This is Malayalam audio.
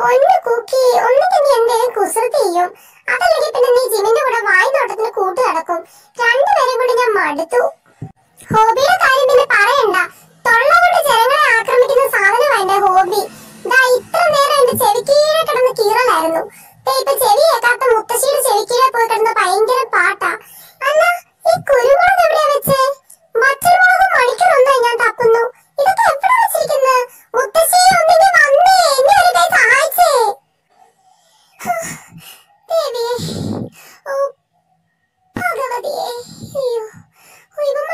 പൊന്നു കുക്കി ഒന്നിക്ക് നീ എന്തേലും കുസൃതി ചെയ്യും അതല്ലെങ്കിൽ പിന്നെ നീ ജിമിന്റെ കൂടെ വായി നോട്ടത്തിന് കൂട്ടു നടക്കും രണ്ടുപേരും കൂടി ഞാൻ മടുത്തു ഹോബിയുടെ കാര്യം പിന്നെ പറയണ്ട തൊള്ള കൊണ്ട് ജനങ്ങളെ ആക്രമിക്കുന്ന സാധനമാണ് എന്റെ ഹോബി ദാ ഇത്ര നേരം എന്റെ ചെവിക്കീഴെ കിടന്ന് കീറലായിരുന്നു ദേ ഇപ്പൊ ചെവി കേൾക്കാത്ത മുത്തശ്ശിയുടെ ചെവിക്കീഴെ പോയി കിടന്ന് ഭയങ്കര പാട്ടാ അല്ല ഈ കുരുമുളക് എവിടെയാ വെച്ചേ മറ്റൊരുമുളകും മണിക്കറൊന്നായി ഞാൻ തപ്പുന്നു ഇതൊക്കെ എവിടെ വെച്ചിരിക്കുന്നത് മുത്തശ്ശി ഒന്നിങ്ങി വന്നേ എന്നെ ഒരു കൈ സഹായിച്ചേ ദേവിയേ ഓ ഭഗവതിയെ അയ്യോ ഓ, ഇവന്മാർ